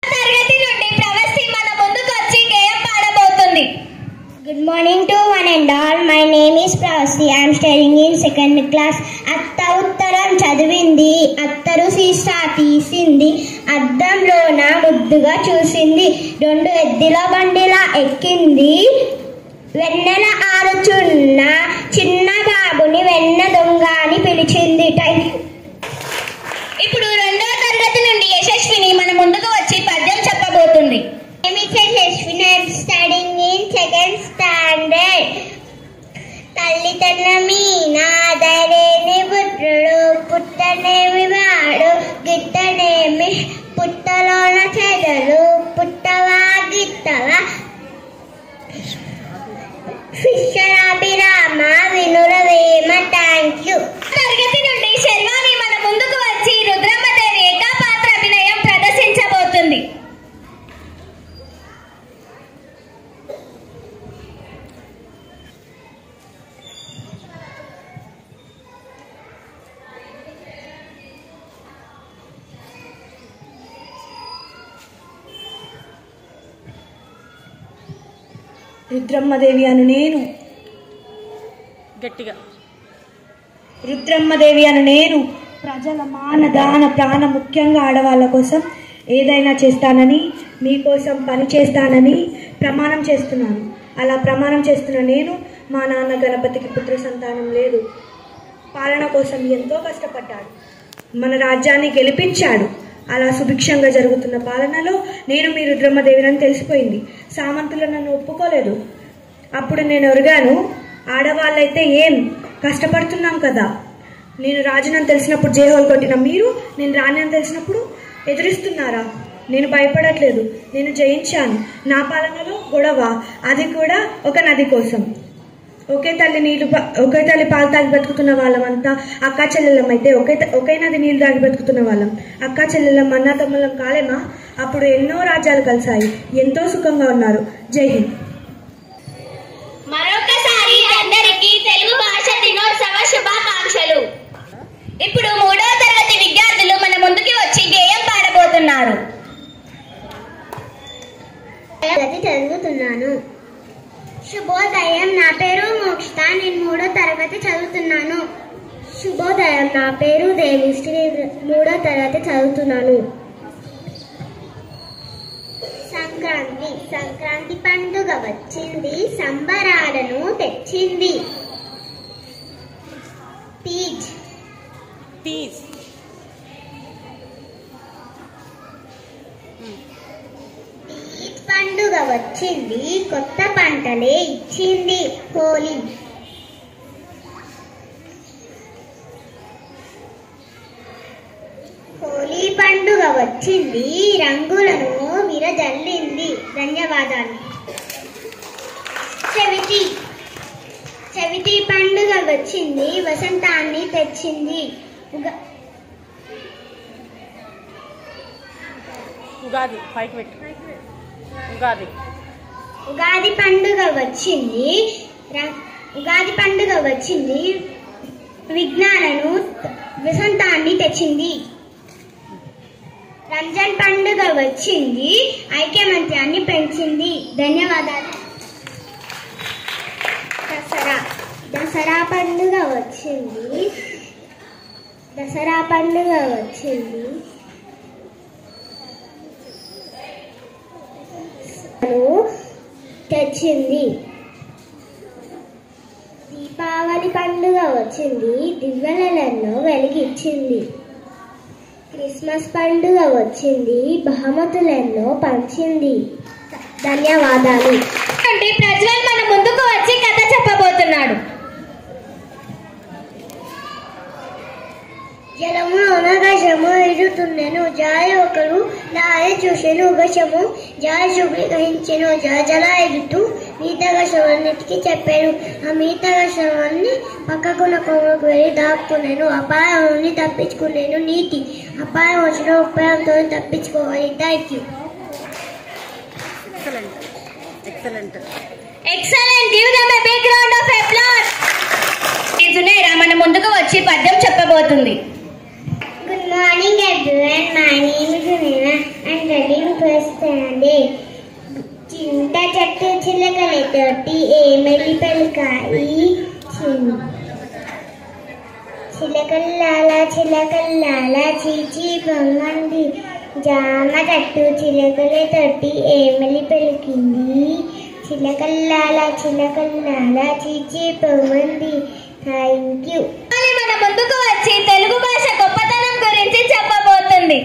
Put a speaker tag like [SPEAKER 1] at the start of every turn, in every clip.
[SPEAKER 1] తరగతి నుండి ప్రవస్తి మన ముందుకు వచ్చి గేయం పాడబోతుంది
[SPEAKER 2] Good morning to one and all. My name is Pravasi. I am studying in second class. అత్త ఉత్తరం చదివింది అత్తరు సీసా తీసింది అద్దంలోన ముద్దుగా చూసింది రెండు ఎద్దుల బండిలా ఎక్కింది వెన్నెల ఆరుచున్న చిన్న బాబుని వెన్న దొంగ అని పిలిచింది థ్యాంక్ యూ
[SPEAKER 1] ఇప్పుడు రెండవ తరగతి నుండి యశస్విని మన ముందుకు వచ్చి పద్యం చెప్పబోతుంది
[SPEAKER 2] స్టడింగ్ ఇన్ సెకండ్ స్టాండర్డ్ తల్లిదండ్రమి నాదరేని పుత్రుడు పుట్టనేమి వాడు గిట్టనేమి పుట్టలోన చెదలు పుట్టవా గిట్టవా ఫిషరాభిరామ వినురవేమ థ్యాంక్ యూ
[SPEAKER 1] తరగతి నుండి శర్వాణి మన ముందుకు వచ్చి రుద్రమ్మదేవి ఏకాపాత్ర అభినయం ప్రదర్శించబోతుంది
[SPEAKER 3] రుద్రమ్మదేవి అను నేను
[SPEAKER 4] గట్టిగా
[SPEAKER 3] రుద్రమ్మదేవి అను నేను ప్రజల మాన దాన ప్రాణ ముఖ్యంగా ఆడవాళ్ళ కోసం ఏదైనా చేస్తానని మీకోసం పని చేస్తానని ప్రమాణం చేస్తున్నాను అలా ప్రమాణం చేస్తున్న నేను మా నాన్న గణపతికి పుత్ర సంతానం లేదు పాలన కోసం ఎంతో కష్టపడ్డాడు మన రాజ్యాన్ని గెలిపించాడు అలా సుభిక్షంగా జరుగుతున్న పాలనలో నేను మీ రుద్రమ్మదేవినని తెలిసిపోయింది సామంతులు నన్ను ఒప్పుకోలేదు అప్పుడు నేను ఒరిగాను ఆడవాళ్ళైతే ఏం కష్టపడుతున్నాం కదా నేను రాజునని తెలిసినప్పుడు జయహోల్ కొట్టిన మీరు నేను రాణి అని తెలిసినప్పుడు ఎదురిస్తున్నారా నేను భయపడట్లేదు నేను జయించాను నా పాలనలో గొడవ అది కూడా ఒక నది కోసం ఒకే తల్లి నీళ్లు ప- ఒకే తల్లి పాలు తాగి బతుకుతున్న వాళ్ళమంతా అక్కా చెల్లెలం అయితే ఒకే త- ఒకే నది నీళ్లు తాగి బతుకుతున్న వాళ్ళం అక్కా చెల్లెలం అన్నా తమ్ముళ్ళం కాలేమా అప్పుడు ఎన్నో రాజ్యాలు కలిసాయి ఎంతో సుఖంగా ఉన్నారు జై హింద్
[SPEAKER 1] మరొకసారి అందరికీ తెలుగు భాష దినోత్సవ శుభాకాంక్షలు ఇప్పుడు మూడవ తరగతి విద్యార్థులు మన ముందుకి వచ్చి గేయం పాడబోతున్నారు
[SPEAKER 2] తరగతి చదువుతున్నాను శుభోదయం నా పేరు మోక్షిత నేను మూడో తరగతి చదువుతున్నాను శుభోదయం నా పేరు దేవిశ్రీ మూడో తరగతి చదువుతున్నాను సంక్రాంతి సంక్రాంతి పండుగ వచ్చింది సంబరాలను తెచ్చింది తీజ్
[SPEAKER 4] తీస్
[SPEAKER 2] తీజ్ పండుగ వచ్చింది కొత్త పంటలే ఇచ్చింది హోలీ హోలీ పండుగ వచ్చింది రంగులను విరజల్లింది ధన్యవాదాలు చవితి చవితి పండుగ వచ్చింది వసంతాన్ని తెచ్చింది ఉగా
[SPEAKER 4] ఉగాది పైకి పెట్టు ఉగాది
[SPEAKER 2] ఉగాది పండుగ వచ్చింది ర- ఉగాది పండుగ వచ్చింది విజ్ఞానను వసంతాన్ని తెచ్చింది రంజాన్ పండుగ వచ్చింది ఐక్యమత్యాన్ని పెంచింది ధన్యవాదాలు దసరా దసరా పండుగ వచ్చింది దసరా పండుగ వచ్చింది ను తెచ్చింది దీపావళి పండుగ వచ్చింది దివ్వెలలో వెలిగించింది క్రిస్మస్ పండుగ వచ్చింది బహుమతులెన్నో పంచింది ధన్యవాదాలు
[SPEAKER 1] నుండి ప్రజ్వల్ మన ముందుకు వచ్చి కథ చెప్పబోతున్నాడు
[SPEAKER 2] జలము అనగశము ఎదుతుండెను జాయ ఒకరు లాయ చూసెను గశము జాయ చూపి గ్రహించెను జల జల ఎదుతూ మిగతాగశమన్నిటికీ చెప్పాను ఆ మిగతాగశమాన్ని పక్కకున్న కొమ్మకు వెళ్ళి దాక్కునేను అపాయం నుండి తప్పించుకునేను నీతి అపాయం వచ్చిన ఉపాయంతో తప్పించుకోవాలి thank you
[SPEAKER 4] excellent excellent
[SPEAKER 1] excellent give them a big round of applause జునేరా మన ముందుకు వచ్చి పద్యం చెప్పబోతుంది
[SPEAKER 2] Good morning everyone. My name is Unina and heading వస్తుంది చింత చెట్టు చిలకలతోటి ఏమెలి పలికాయి చిన్ చిలకల్లాల చిలకల్లాల చీచి బొమ్మంది జామ చెట్టు చిలకలతోటి ఏమెలి పలికింది చిలకల్లాల చిలకల్లాల చీచి బొమ్మంది థ్యాంక్ యూ
[SPEAKER 1] మళ్ళీ మన ముందుకు వచ్చి తెలుగు భాష గొప్పతనం గురించి చెప్పబోతుంది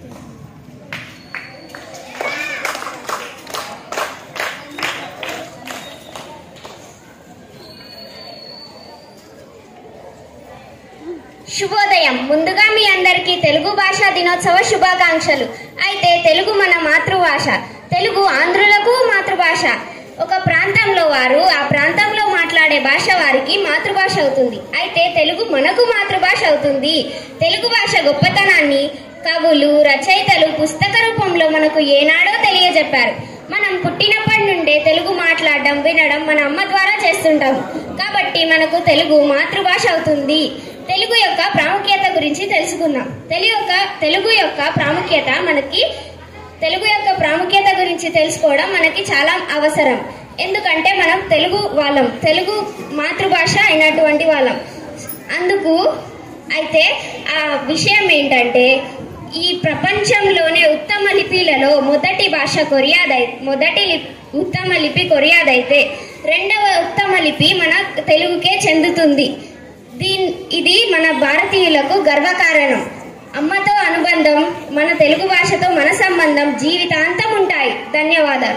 [SPEAKER 1] శుభోదయం ముందుగా మీ అందరికీ తెలుగు భాషా దినోత్సవ శుభాకాంక్షలు అయితే తెలుగు మన మాతృభాష తెలుగు ఆంధ్రులకు మాతృభాష ఒక ప్రాంతంలో వారు ఆ ప్రాంతంలో మాట్లాడే భాష వారికి మాతృభాష అవుతుంది అయితే తెలుగు మనకు మాతృభాష అవుతుంది తెలుగు భాష గొప్పతనాన్ని కవులు రచయితలు పుస్తక రూపంలో మనకు ఏనాడో తెలియజెప్పారు మనం పుట్టినప్పటి నుండే తెలుగు మాట్లాడడం వినడం మన అమ్మ ద్వారా చేస్తుంటాం కాబట్టి మనకు తెలుగు మాతృభాష అవుతుంది తెలుగు యొక్క ప్రాముఖ్యత గురించి తెలుసుకుందాం తెలుగు యొక్క తెలుగు యొక్క ప్రాముఖ్యత మనకి తెలుగు యొక్క ప్రాముఖ్యత గురించి తెలుసుకోవడం మనకి చాలా అవసరం ఎందుకంటే మనం తెలుగు వాళ్ళం తెలుగు మాతృభాష అయినటువంటి వాళ్ళం అందుకు అయితే ఆ విషయం ఏంటంటే ఈ ప్రపంచంలోనే ఉత్తమ లిపిలలో మొదటి భాష కొరియాదై మొదటి లిపి ఉత్తమ లిపి కొరియాదైతే రెండవ ఉత్తమ లిపి మన తెలుగుకే చెందుతుంది దీన్ ఇది మన భారతీయులకు గర్వకారణం అమ్మతో అనుబంధం మన తెలుగు భాషతో మన సంబంధం జీవితాంతం ఉంటాయి ధన్యవాదాలు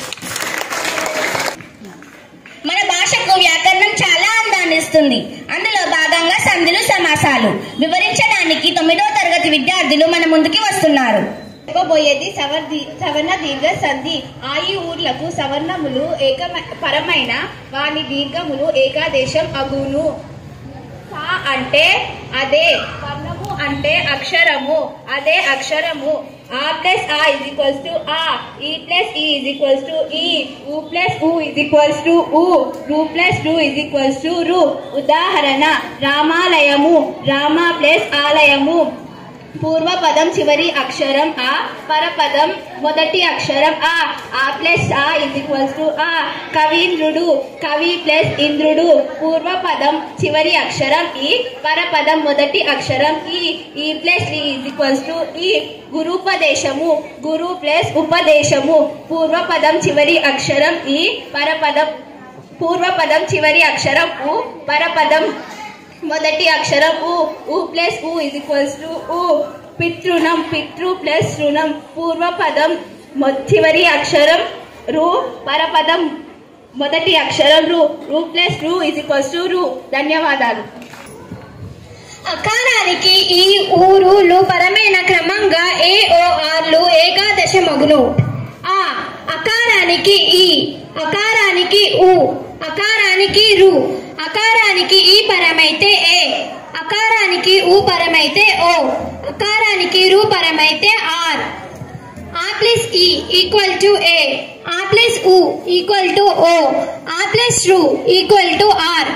[SPEAKER 1] మన భాషకు వ్యాకరణం చాలా అందాన్ని ఇస్తుంది అందులో భాగంగా సంధులు సమాసాలు వివరించడానికి తొమ్మిదో తరగతి విద్యార్థులు మన ముందుకి వస్తున్నారు
[SPEAKER 5] చెప్పబోయేది సవర్ది సవర్ణ దీర్ఘ సంధి ఆయు ఊర్లకు సవర్ణములు ఏక పరమైన వాని దీర్ఘములు ఏకాదేశం అగును సా అంటే అదే వర్ణము అంటే అక్షరము అదే అక్షరము ఆ ప్లస్ ఆ ఇజ్ ఈక్వల్స్ టు ఆ ఈ ప్లస్ ఈ ఇజ్ ఈక్వల్స్ టు ఈ ఊ ప్లస్ ఊ ఇజ్ ఈక్వల్స్ టు ఊ రు ప్లస్ రు ఇజ్ ఈక్వల్స్ టు రు ఉదాహరణ రామాలయము రామ ప్లస్ ఆలయము పూర్వపదం చివరి అక్షరం ఆ పరపదం మొదటి అక్షరం ఆ ఆ ప్లస్ ఆ ఇజ్ ఈక్వల్స్ టు ఆ కవీంద్రుడు కవి ప్లస్ ఇంద్రుడు పూర్వపదం చివరి అక్షరం ఈ పరపదం మొదటి అక్షరం ఈ ఈ ప్లస్ ఈ ఇజ్ ఈక్వల్స్ టు ఈ గురుపదేశము గురు ప్లస్ ఉపదేశము పూర్వపదం చివరి అక్షరం ఈ పరపదం పూర్వపదం చివరి అక్షరం ఉ పరపదం మొదటి అక్షరం ఉ ఉ ప్లస్ ఉ ఇజ్ ఈక్వల్స్ టు ఉ పితృణం పితృ ప్లస్ రుణం పూర్వపదం మొ- చివరి అక్షరం రు పరపదం మొదటి అక్షరం రు రు ప్లస్ రు ఇజ్ ఈక్వల్స్ టు రు ధన్యవాదాలు
[SPEAKER 1] అకారానికి ఈ ఊరులు పరమైన క్రమంగా ఏ ఓ ఆర్లు ఏకాదశ మగును ఆ అకారానికి ఈ అకారానికి ఉ అకారానికి రు అకారానికి ఈ పరమైతే ఏ అకారానికి ఊ పరమైతే ఓ అకారానికి రు పరమైతే ఆర్ ఆ ప్లస్ ఈ ఈక్వల్ టు ఏ ఆ ప్లస్ ఉ ఈక్వల్ టు ఓ ఆ ప్లస్ రు ఈక్వల్ టు ఆర్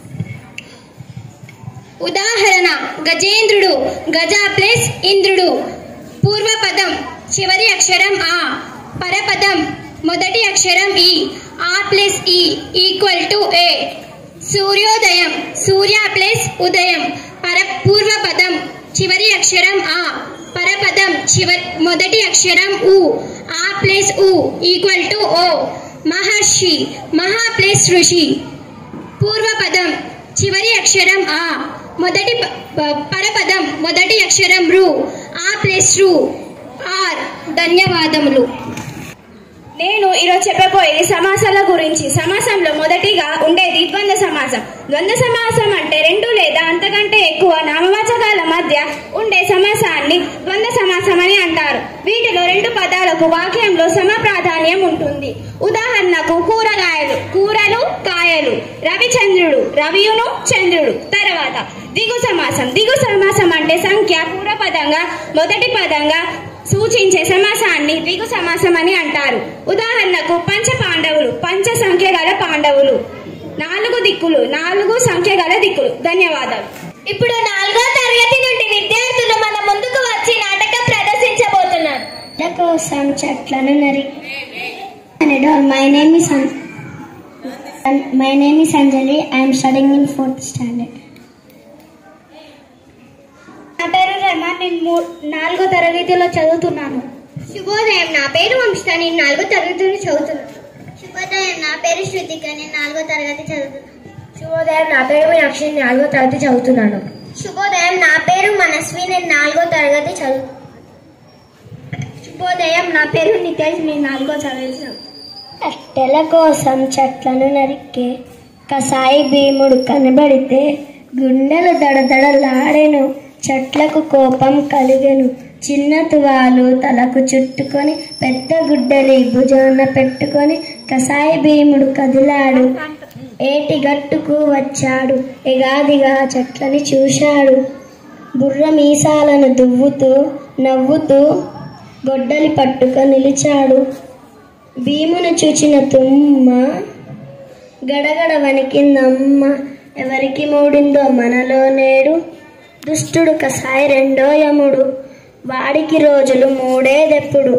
[SPEAKER 1] ఉదాహరణ గజేంద్రుడు గజ ప్లస్ ఇంద్రుడు పూర్వపదం చివరి అక్షరం ఆ పరపదం మొదటి అక్షరం ఈ ఆ ప్లస్ ఈ ఈక్వల్ టు ఏ సూర్యోదయం సూర్య ప్లస్ ఉదయం పర పూర్వపదం చివరి అక్షరం ఆ పరపదం చివరి మొదటి అక్షరం ఉ ఆ ప్లస్ ఉ ఈక్వల్ టు ఓ మహర్షి మహా ప్లస్ ఋషి పూర్వపదం చివరి అక్షరం ఆ మొదటి ప- ప- పరపదం మొదటి అక్షరం రు ఆ ప్లస్ రు ఆర్ ధన్యవాదములు
[SPEAKER 5] నేను ఈరోజు చెప్పబోయేది సమాసాల గురించి సమాసంలో మొదటిగా ఉండేది ద్వంద్వ సమాసం ద్వంద్వ సమాసం అంటే రెండు లేదా అంతకంటే ఎక్కువ నామవాచకాల మధ్య ఉండే సమాసాన్ని ద్వంద్వ సమాసం అని అంటారు వీటిలో రెండు పదాలకు వాక్యంలో సమ ప్రాధాన్యం ఉంటుంది ఉదాహరణకు కూరగాయలు కూరలు కాయలు రవిచంద్రుడు రవియును చంద్రుడు తర్వాత దిగు సమాసం దిగు సమాసం అంటే సంఖ్య పూర్వపదంగా మొదటి పదంగా సూచించే సమాసాన్ని ద్విగు సమాసం అని అంటారు ఉదాహరణకు పంచ పాండవులు పంచ సంఖ్య గల పాండవులు నాలుగు దిక్కులు నాలుగు సంఖ్య గల దిక్కులు ధన్యవాదాలు
[SPEAKER 1] ఇప్పుడు నాలుగో తరగతి నుండి విద్యార్థులు మన ముందుకు వచ్చి నాటకం ప్రదర్శించబోతున్నారు
[SPEAKER 2] కోసం చెట్లను నరి my name is my name is Anjali I'm studying in fourth standard
[SPEAKER 3] నా పేరు రెమా నేను మూ- నాలుగో తరగతిలో చదువుతున్నాను
[SPEAKER 2] శుభోదయం నా పేరు వంశిత నేను నాలుగో తరగతిలో చదువుతున్నాను శుభోదయం నా పేరు శృతిక నేను నాలుగో తరగతి చదువుతున్నాను
[SPEAKER 3] శుభోదయం నా పేరు మీనాక్షి నేను నాలుగో తరగతి చదువుతున్నాను
[SPEAKER 2] శుభోదయం నా పేరు మనస్వి నేను నాలుగో తరగతి చదువు
[SPEAKER 3] శుభోదయం నా పేరు నితేష్ నేను నాలుగో తరగతి
[SPEAKER 2] కట్టెల కోసం చెట్లను నరికే కసాయి భీముడు కనబడితే గుండెలు దడదడలాడెను చెట్లకు కోపం కలిగెను చిన్న తువాలు తలకు చుట్టుకొని పెద్ద గుడ్డలి భుజాన పెట్టుకొని కసాయి భీముడు కదిలాడు ఏటి గట్టుకు వచ్చాడు ఎగాదిగా చెట్లని చూశాడు బుర్ర మీసాలను దువ్వుతూ నవ్వుతూ గొడ్డలి పట్టుకొని నిలిచాడు భీమును చూచిన తుమ్మ గడగడ వణికిందమ్మ ఎవరికి మూడిందో మనలో నేడు దుష్టుడు కసాయి రెండో యముడు వాడికి రోజులు మూడేదెప్పుడు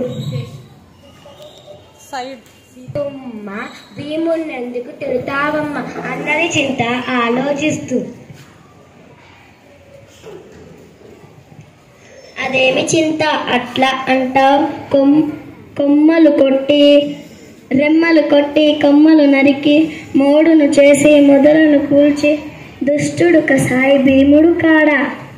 [SPEAKER 4] సైడ్
[SPEAKER 2] తుమ్మ భీముణ్ణి ఎందుకు తిడతావమ్మ అన్నది చింత ఆలోచిస్తూ అదేమి చింత అట్లా అంటావు కొమ్ కొమ్మలు కొట్టి రెమ్మలు కొట్టి కొమ్మలు నరికి మోడును చేసి మొదలను కూల్చి దుష్టుడు కసాయి భీముడు కాడా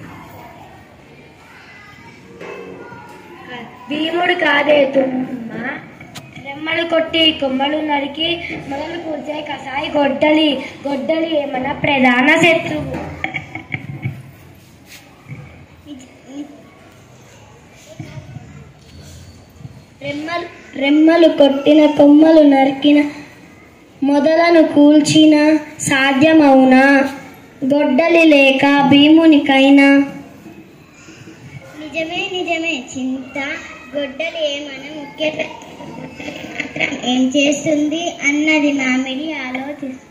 [SPEAKER 2] భీముడు కాదే తుమ్మ రెమ్మలు కొట్టి కొమ్మలు నరికి మొదలు కూర్చే కసాయి గొడ్డలి గొడ్డలి మన ప్రధాన శత్రువు రెమ్మలు రెమ్మలు కొట్టిన కొమ్మలు నరికిన మొదలను కూల్చిన సాధ్యమవునా గొడ్డలి లేక భీమునికైనా నిజమే నిజమే చింత గొడ్డలి ఏమన్నా ముఖ్య ఏం చేస్తుంది అన్నది మామిడి ఆలోచిస్తుంది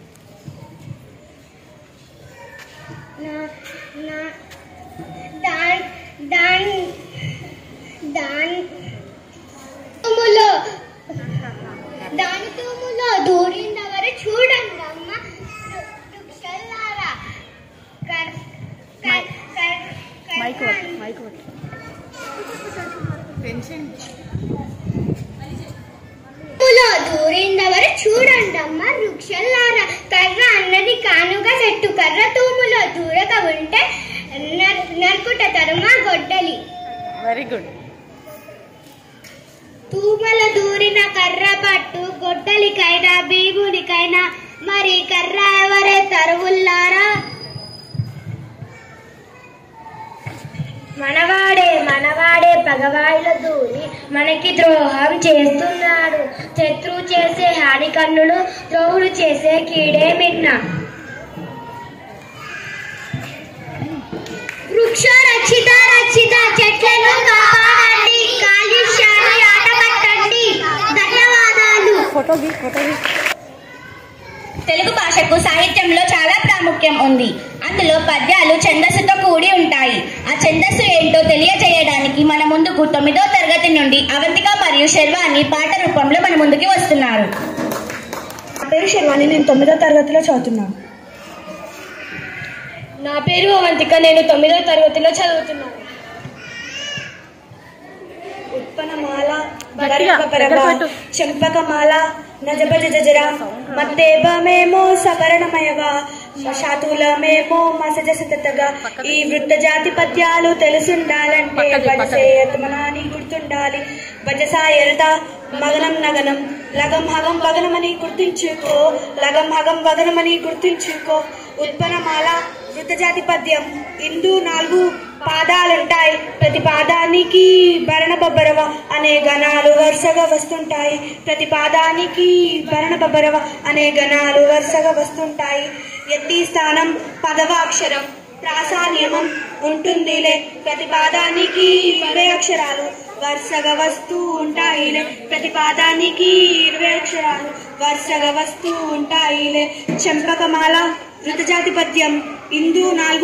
[SPEAKER 2] నా- నా- దాన్ దాన్ దాన్ తూములో దాని తూములో దూరిందవరు చూడండి అమ్మ వృక్షల్లారా కర్- కర్- కర్-
[SPEAKER 4] మైక్
[SPEAKER 2] కర్ర
[SPEAKER 4] పట్టు మైక్ పట్టు టెన్షన్
[SPEAKER 2] చెట్టులో దూరిందవరు చూడండమ్మ వృక్షల్లారా కర్ర అన్నది కానుగా చెట్టు కర్ర తూములో దూరక ఉంటే నర్- నరుకుట తరుమా గొడ్డలి
[SPEAKER 4] వెరీ గుడ్
[SPEAKER 2] తూమల దూరిన కర్ర పట్టు గొడ్డలికైనా భీమునికైనా మరి కర్ర ఎవరే తరువుల్లారా మనవాడే మనవాడే పగవాయిల దూరి మనకి ద్రోహం చేస్తున్నాడు శత్రువు చేసే హాని కన్నులు ద్రోహుడు చేసే కీడే మిన్న వృక్ష రక్షిత రక్షిత చెట్లను కాపాడండి కాలుష్యాన్ని ఆటకట్టండి ధన్యవాదాలు
[SPEAKER 4] ఫోటో ది ఫోటో ది
[SPEAKER 1] తెలుగు భాషకు సాహిత్యంలో చాలా ప్రాముఖ్యం ఉంది అందులో పద్యాలు ఛందస్సుతో కూడి ఉంటాయి ఆ ఛందస్సు ఏంటో తెలియజేయడానికి మన ముందుకు తొమ్మిదో తరగతి నుండి అవంతిక మరియు శర్వాణి పాట రూపంలో మన ముందుకి వస్తున్నారు
[SPEAKER 3] నా పేరు శర్వాణి నేను తొమ్మిదో తరగతిలో చదువుతున్నాను
[SPEAKER 2] నా పేరు అవంతిక నేను తొమ్మిదో తరగతిలో చదువుతున్నాను
[SPEAKER 3] ఉత్పన్నమాల
[SPEAKER 4] గట్టిగా,
[SPEAKER 3] వరపరవ,
[SPEAKER 4] దగ్గర పెట్టు.
[SPEAKER 3] చెంపకమాల నజబజ జజర మత్తేబమేమో సవరణమయగా శాతులమేమో మసజ సతతగా ఈ వృత్త జాతి పద్యాలు తెలుసుండాలంటే
[SPEAKER 4] పక్కది, పక్కది.
[SPEAKER 3] బజసేయత్మనాని గుర్తుండాలి బజసాయరత మగనం నగనం లగం హగం వగనమని గుర్తించుకో లగం హగం వగనమని గుర్తించుకో ఉత్పన్నమాల వృత్తజాతి పద్యం ఇందు నాలుగు పాదాలుంటాయి ప్రతి పాదానికి భరణ బొబ్బరవ అనే గణాలు వరుసగా వస్తుంటాయి ప్రతి పాదానికి భరణ బొబ్బరవ అనే గణాలు వరుసగా వస్తుంటాయి ఎత్తి స్థానం పదవాక్షరం ప్రాసానియమం ఉంటుందిలే ప్రతి పాదానికి ఇరవై అక్షరాలు వరుసగా వస్తూ ఉంటాయిలే ప్రతి పాదానికి ఇరవై అక్షరాలు వరుసగా వస్తూ ఉంటాయిలే చెంపకమాల ఋతుజాతి పద్యం ఇందు నాలుగు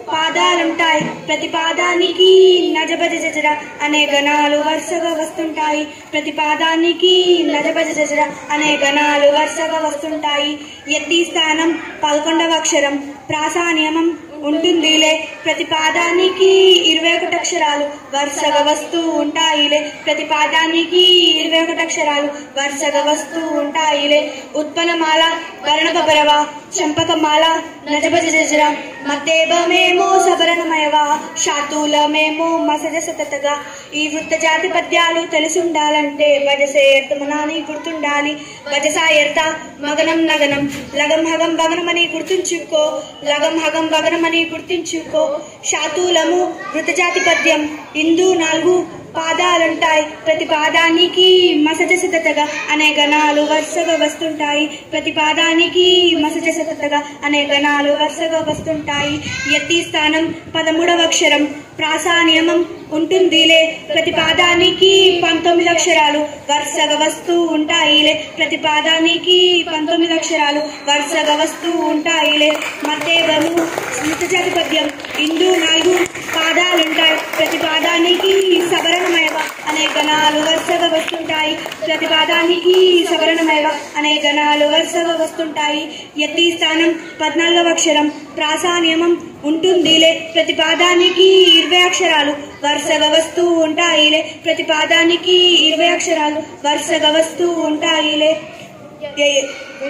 [SPEAKER 3] పాదాలుంటాయి ప్రతి పాదానికి నజబజ జజర అనే గణాలు వరుసగా వస్తుంటాయి ప్రతి పాదానికి నజబజ జజర అనే గణాలు వరుసగా వస్తుంటాయి ఎత్తి స్థానం పదకొండవ అక్షరం ప్రాసా నియమం ఉంటుందిలే ప్రతి పాదానికి ఇరవై ఒకటి అక్షరాలు వరుసగా వస్తూ ఉంటాయిలే ప్రతి పాదానికి ఇరవై ఒకటి అక్షరాలు వరుసగా వస్తూ ఉంటాయిలే ఉత్పన్నమాల వర్ణపరవ చంపకమాల నజభజ జజర మత్తేభమేమో సబరణమయవా శాతూలమేమో మసజ సతతగా ఈ వృత్త జాతి పద్యాలు తెలిసుండాలంటే భజసేర్త మనాని గుర్తుండాలి భజసాయర్త మగనం నగనం లగం హగం భగనమని గుర్తుంచుకో లగం హగం భగనమని గుర్తుంచుకో శాతూలము వృత్త జాతి పద్యం ఇందు నాలుగు పాదాలుంటాయి ప్రతి పాదానికి మసజ సతతగా అనే గణాలు వరుసగా వస్తుంటాయి ప్రతి పాదానికి మసజ సతతగా అనే గణాలు వరుసగా వస్తుంటాయి ఎత్తి స్థానం పదమూడవ అక్షరం ప్రాసా నియమం ఉంటుందిలే ప్రతి పాదానికి పంతొమ్మిది అక్షరాలు వరుసగా వస్తూ ఉంటాయిలే ప్రతి పాదానికి పంతొమ్మిది అక్షరాలు వరుసగా వస్తూ ఉంటాయిలే మధ్యము స్మృతజాతి పద్యం ఇందు నాలుగు పాదాలుంటాయి ప్రతి పాదానికి సవరణమయవ అనే గణాలు వరుసగా వస్తుంటాయి ప్రతి పాదానికి సవరణమయవ అనే గణాలు వరుసగా వస్తుంటాయి ఎత్తి స్థానం పద్నాలుగవ అక్షరం ప్రాసా నియమం ఉంటుందిలే ప్రతి పాదానికి ఇరవై అక్షరాలు వరుసగా వస్తూ ఉంటాయిలే ప్రతి పాదానికి ఇరవై అక్షరాలు వరుసగా వస్తూ ఉంటాయిలే ఏ-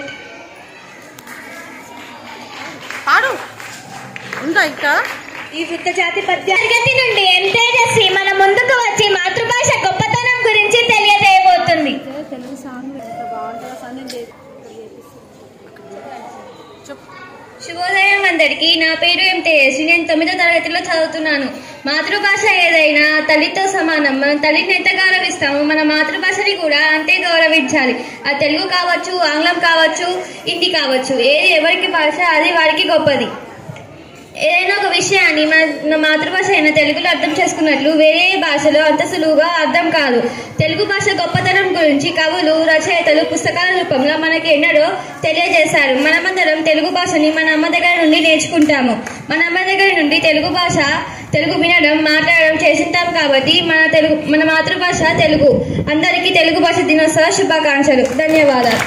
[SPEAKER 4] పాడు ఉందా ఇంకా
[SPEAKER 3] ఈ వృత్త జాతి పద్య
[SPEAKER 1] తరగతి నుండి ఎం తేజస్వి మన ముందుకు వచ్చి మాతృభాష గొప్పతనం గురించి తెలియజేయబోతుంది శుభోదయం అందరికీ నా పేరు ఎం తేజస్వి నేను తొమ్మిదో తరగతిలో చదువుతున్నాను మాతృభాష ఏదైనా తల్లితో సమానం మనం తల్లిని ఎంత గౌరవిస్తామో మన మాతృభాషని కూడా అంతే గౌరవించాలి అది తెలుగు కావచ్చు ఆంగ్లం కావచ్చు హిందీ కావచ్చు ఏది ఎవరికి భాష అది వారికి గొప్పది ఏదైనా ఒక విషయాన్ని మన మన మాతృభాష అయిన తెలుగులో అర్థం చేసుకున్నట్లు వేరే భాషలో అంత సులువుగా అర్థం కాదు తెలుగు భాష గొప్పతనం గురించి కవులు రచయితలు పుస్తకాల రూపంలో మనకి ఎన్నడో తెలియజేశారు మనమందరం తెలుగు భాషని మన అమ్మ దగ్గర నుండి నేర్చుకుంటాము మన అమ్మ దగ్గర నుండి తెలుగు భాష తెలుగు వినడం మాట్లాడడం చేసింటాం కాబట్టి మన తెలుగు మన మాతృభాష తెలుగు అందరికీ తెలుగు భాష దినోత్సవ శుభాకాంక్షలు ధన్యవాదాలు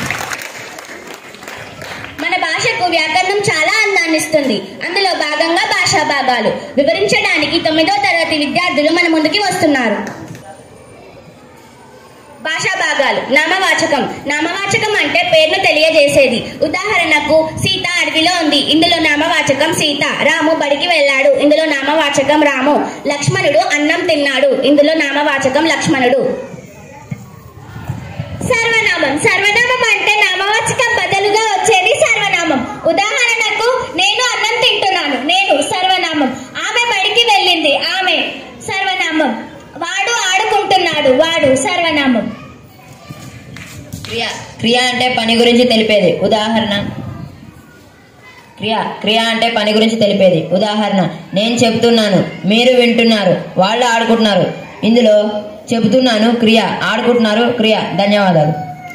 [SPEAKER 1] మన భాషకు వ్యాకరణం చాలా అందాన్ని ఇస్తుంది అందులో భాగంగా భాషా భాగాలు వివరించడానికి తొమ్మిదో తరగతి విద్యార్థులు మన ముందుకి వస్తున్నారు భాషా భాగాలు నామవాచకం నామవాచకం అంటే పేరును తెలియజేసేది ఉదాహరణకు సీత అడవిలో ఉంది ఇందులో నామవాచకం సీత రాము బడికి వెళ్ళాడు ఇందులో నామవాచకం రాము లక్ష్మణుడు అన్నం తిన్నాడు ఇందులో నామవాచకం లక్ష్మణుడు సర్వనామం సర్వనామం అంటే నామవాచకం బదులుగా వచ్చేది సర్వనామం ఉదాహరణకు నేను అన్నం తింటున్నాను నేను సర్వనామం ఆమె బడికి వెళ్ళింది ఆమె సర్వనామం వాడు ఆడుకుంటున్నాడు వాడు సర్వనామం
[SPEAKER 6] క్రియ క్రియ అంటే పని గురించి తెలిపేది ఉదాహరణ క్రియ క్రియ అంటే పని గురించి తెలిపేది ఉదాహరణ నేను చెబుతున్నాను మీరు వింటున్నారు వాళ్ళు ఆడుకుంటున్నారు ఇందులో చెబుతున్నాను క్రియ ఆడుకుంటున్నారు క్రియ ధన్యవాదాలు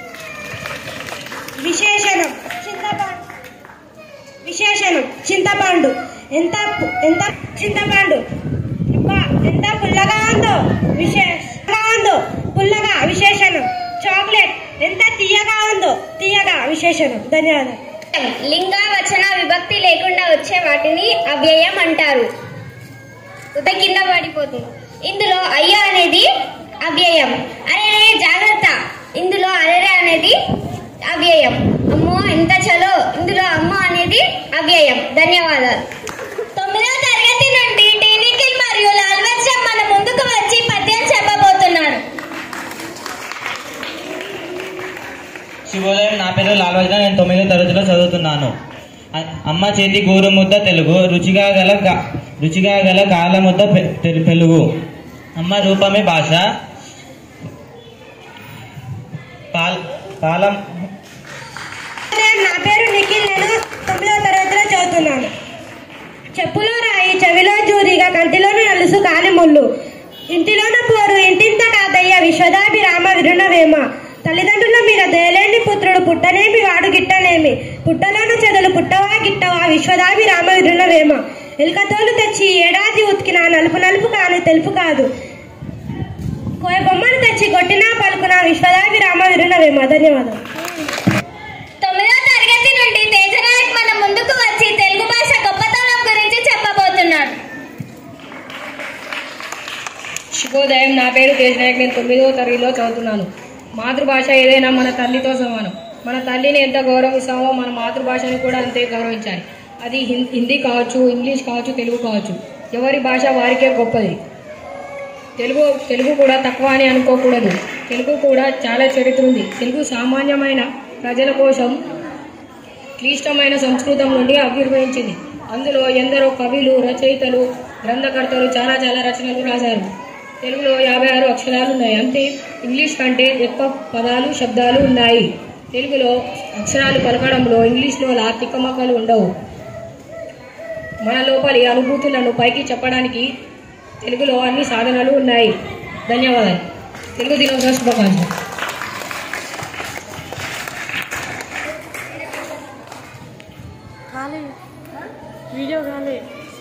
[SPEAKER 3] విశేషణం చింతపండు విశేషణం చింతపండు ఎంత పు- ఎంత చింతపండు అబ్బా, ఎంత పుల్లగా ఉందో విశేషంగా ఉందో పుల్లగా విశేషణం చాక్లెట్ ఎంత తీయగా ఉందో తీయగా విశేషణం ధన్యవాదాలు
[SPEAKER 1] లింగ వచన విభక్తి లేకుండా వచ్చే వాటిని అవ్యయం అంటారు ఉద కింద పడిపోతుంది ఇందులో అయ్య అనేది అవ్యయం అరే జాగ్రత్త ఇందులో అరెరే అనేది అవ్యయం అమ్మో ఎంత చలో ఇందులో అమ్మ అనేది అవ్యయం ధన్యవాదాలు తొమ్మిదవ తరగతి నుండి డి నిఖిల్ మరియు లాల్ వర్షం మన ముందుకు వచ్చి పద్యం చెప్పబోతున్నారు
[SPEAKER 7] శుభోదయం నా పేరు లాల్వజ్న నేను తొమ్మిదో తరగతిలో చదువుతున్నాను అ- అమ్మ చేతి గోరు ముద్ద తెలుగు రుచిగా గల గా- రుచిగా గల కాల ముద్ద పె- తెలు- తెలుగు అమ్మ రూపమే భాష పాల పాలం
[SPEAKER 3] నా పేరు నిఖిల్ నేను తొమ్మిదవ తరగతిలో చదువుతున్నాను చెప్పులో రాయి చెవిలో జూరిగా కంటిలోని నలుసు కాని ముళ్ళు ఇంటిలోన పోరు ఇంటింత కాదయ్య విశ్వదాభిరామ విరుణవేమ తల్లిదండ్రుల మీద దయలేని పుత్రుడు పుట్టనేమి వాడు గిట్టనేమి పుట్టలోన చెదలు పుట్టవా గిట్టవా విశ్వదాభిరామ విరుణవేమ ఎలుకతోలు తెచ్చి ఏడాది ఉతికిన నలుపు నలుపు కాని తెలుపు కాదు కోయ బొమ్మను తెచ్చి కొట్టినా పలుకున విశ్వదాభిరామ విరునవేమ ధన్యవాదాలు
[SPEAKER 1] తొమ్మిదో తరగతి నుండి తేజనాయక్ మన ముందుకు వచ్చి తెలుగు భాష గొప్పతనం గురించి చెప్పబోతున్నాడు
[SPEAKER 8] శుభోదయం నా పేరు తేజనాయక్ నేను తొమ్మిదవ తరగతిలో చదువుతున్నాను మాతృభాష ఏదైనా మన తల్లితో సమానం మన తల్లిని ఎంత గౌరవిస్తామో మన మాతృభాషని కూడా అంతే గౌరవించాలి అది హిం- హిందీ కావచ్చు ఇంగ్లీష్ కావచ్చు తెలుగు కావచ్చు ఎవరి భాష వారికే గొప్పది తెలుగు తెలుగు కూడా తక్కువ అని అనుకోకూడదు తెలుగు కూడా చాలా చరిత్ర ఉంది తెలుగు సామాన్యమైన ప్రజల కోసం క్లిష్టమైన సంస్కృతం నుండి ఆవిర్భవించింది అందులో ఎందరో కవులు రచయితలు గ్రంథకర్తలు చాలా చాలా రచనలు రాశారు తెలుగులో యాభై ఆరు అక్షరాలు ఉన్నాయి అంతే ఇంగ్లీష్ కంటే ఎక్కువ పదాలు శబ్దాలు ఉన్నాయి తెలుగులో అక్షరాలు పలకడంలో ఇంగ్లీష్లో లా తిక్కమక్కలు ఉండవు మన లోపలి అనుభూతులను పైకి చెప్పడానికి తెలుగులో అన్ని సాధనాలు ఉన్నాయి ధన్యవాదాలు తెలుగు దినోత్సవ శుభాకాంక్షలు
[SPEAKER 4] వీడియో కాలే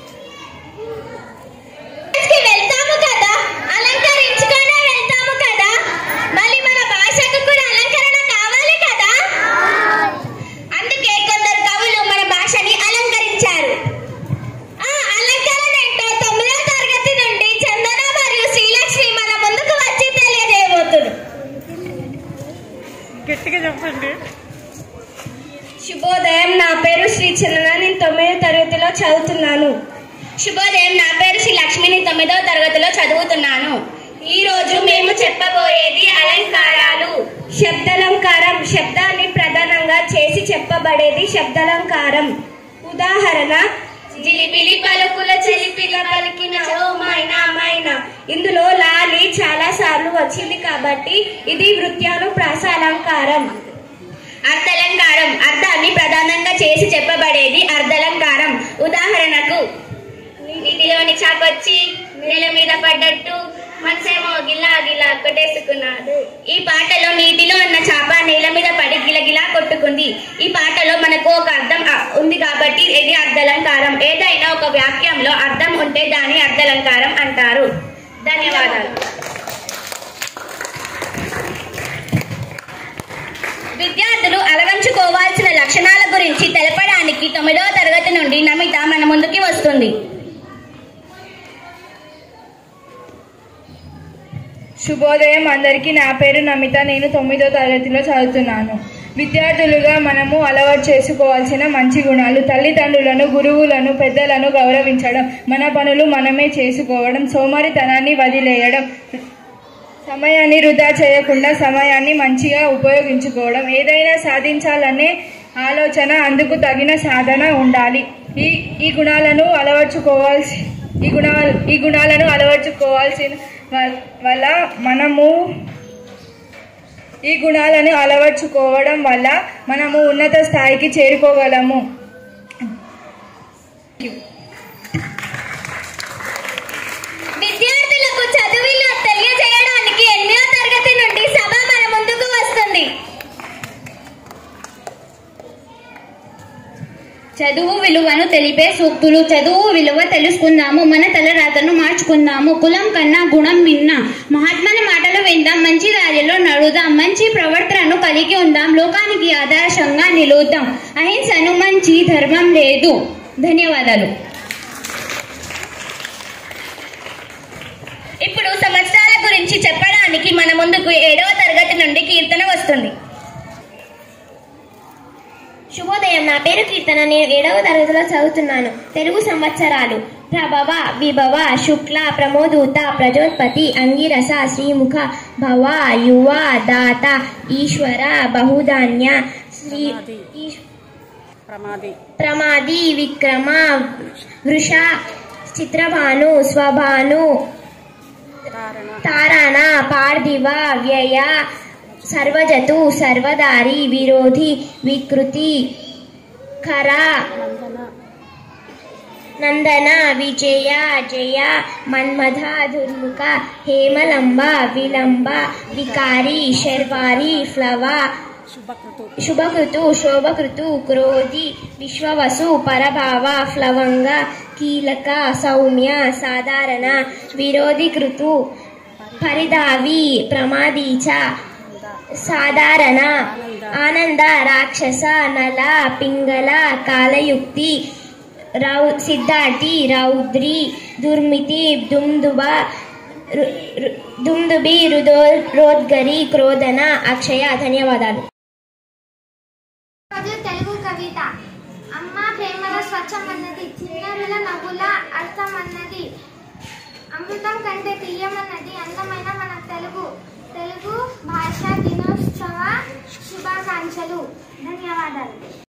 [SPEAKER 1] కి వెళ్తాము కదా అలంకరించుకునే వెళ్తాము కదా మళ్ళీ మన భాషకు కూడా అలంకరణ కావాలి కదా అందుకే కొందరు కవులు మన భాషని అలంకరించారు ఆ అలంకరణ ఏంటో తొమ్మిదో తరగతి నుండి చందన మరియు శ్రీలక్ష్మి మన ముందుకు వచ్చి తెలియజేయబోతున్నారు
[SPEAKER 4] గట్టిగా చెప్పండి
[SPEAKER 3] శుభోదయం నా పేరు శ్రీ చందన నేను తొమ్మిదో తరగతిలో చదువుతున్నాను
[SPEAKER 1] శుభోదయం నా పేరు శ్రీ లక్ష్మిని తొమ్మిదవ తరగతిలో చదువుతున్నాను ఈ రోజు మేము చెప్పబోయేది అలంకారాలు
[SPEAKER 3] శబ్దలంకారం శబ్దాన్ని ప్రధానంగా చేసి చెప్పబడేది శబ్దలంకారం ఉదాహరణ
[SPEAKER 1] జిలిబిలి పలుకుల చెలిపిగా పలికిన ఓ మైనా మైనా
[SPEAKER 3] ఇందులో లాలి చాలా సార్లు వచ్చింది కాబట్టి ఇది వృత్యానుప్రాస అలంకారం
[SPEAKER 1] అర్ధలంకారం అర్థాన్ని ప్రధానంగా చేసి చెప్పబడేది అర్ధలంకారం ఉదాహరణకు నీటిలోని చాపొచ్చి నేల మీద పడ్డట్టు మనసేమో గిల్లా గిల్లా కొట్టేసుకున్నాడు ఈ పాటలో నీటిలో ఉన్న చాప నేల మీద పడి గిలగిలా కొట్టుకుంది ఈ పాటలో మనకు ఒక అర్థం ఆ, ఉంది కాబట్టి ఇది అర్ధలంకారం ఏదైనా ఒక వాక్యంలో అర్థం ఉంటే దాని అర్ధలంకారం అంటారు ధన్యవాదాలు విద్యార్థులు అలవంచుకోవాల్సిన లక్షణాల గురించి తెలపడానికి తొమ్మిదవ తరగతి నుండి నమిత మన ముందుకి వస్తుంది
[SPEAKER 9] శుభోదయం అందరికీ నా పేరు నమిత నేను తొమ్మిదో తరగతిలో చదువుతున్నాను విద్యార్థులుగా మనము అలవాటు చేసుకోవాల్సిన మంచి గుణాలు తల్లిదండ్రులను గురువులను పెద్దలను గౌరవించడం మన పనులు మనమే చేసుకోవడం సోమరితనాన్ని వదిలేయడం సమయాన్ని వృధా చేయకుండా సమయాన్ని మంచిగా ఉపయోగించుకోవడం ఏదైనా సాధించాలనే ఆలోచన అందుకు తగిన సాధన ఉండాలి ఈ ఈ గుణాలను అలవర్చుకోవాల్సి ఈ గుణ ఈ గుణాలను అలవర్చుకోవాల్సిన వ- వల్ల మనము ఈ గుణాలను అలవర్చుకోవడం వల్ల మనము ఉన్నత స్థాయికి చేరుకోగలము
[SPEAKER 1] విద్యార్థులకు చదువులు తెలియజేయడానికి ఎనిమిదవ తరగతి నుండి సభ మన ముందుకు వస్తుంది చదువు విలువను తెలిపే సూక్తులు చదువు విలువ తెలుసుకుందాము మన తలరాతను మార్చుకుందాము కులం కన్నా గుణం మిన్న మహాత్మన మాటలు విందాం మంచి దారిలో నడుదాం మంచి ప్రవర్తనను కలిగి ఉందాం లోకానికి ఆదర్శంగా నిలుద్దాం అహింసను మంచి ధర్మం లేదు ధన్యవాదాలు ఇప్పుడు సంవత్సరాల గురించి చెప్పడానికి మన ముందుకు ఏడవ తరగతి నుండి కీర్తన వస్తుంది
[SPEAKER 2] శుభోదయం నా పేరు కీర్తన నేను ఏడవ తరగతిలో చదువుతున్నాను తెలుగు సంవత్సరాలు ప్రభవ విభవ శుక్ల ప్రమోదూత ప్రజోత్పతి అంగిరస శ్రీముఖ భవ యువ దాత ఈశ్వర బహుధాన్య శ్రీ ఈశ్-
[SPEAKER 4] ప్రమాది
[SPEAKER 2] ప్రమాది విక్రమ వృష చిత్రభాను స్వభాను
[SPEAKER 4] తారణ
[SPEAKER 2] తారాణ పార్థివ వ్యయ సర్వజతు సర్వదారి విరోధి వికృతి ఖర నందన విజయ జయ మన్మథ దుర్ముఖ హేమలంబ విలంబ వికారి శర్వారి ఫ్లవ
[SPEAKER 4] శుభకృతు
[SPEAKER 1] శుభకృతు శోభకృతు క్రోధి విశ్వవసు పరభావ ఫ్లవంగ కీలక సౌమ్య సాధారణ విరోధికృతు పరిధావి ప్రమాదీచ సాధారణ ఆనంద రాక్షస నల పింగళ కాలయుక్తి రౌ సిద్ధార్థి రౌద్రి దుర్మితి దుమ్దుబ రు- రు- దుమ్దుబి రుదో రోద్గరి క్రోధన అక్షయ ధన్యవాదాలు
[SPEAKER 2] రోజు తెలుగు కవిత అమ్మ ప్రేమల స్వచ్ఛం అన్నది చిన్నారుల నవ్వుల అర్థం అన్నది అమృతం కంటే తీయమన్నది అందమైన మన తెలుగు తెలుగు భాషా దినోత్సవ శుభాకాంక్షలు ధన్యవాదాలు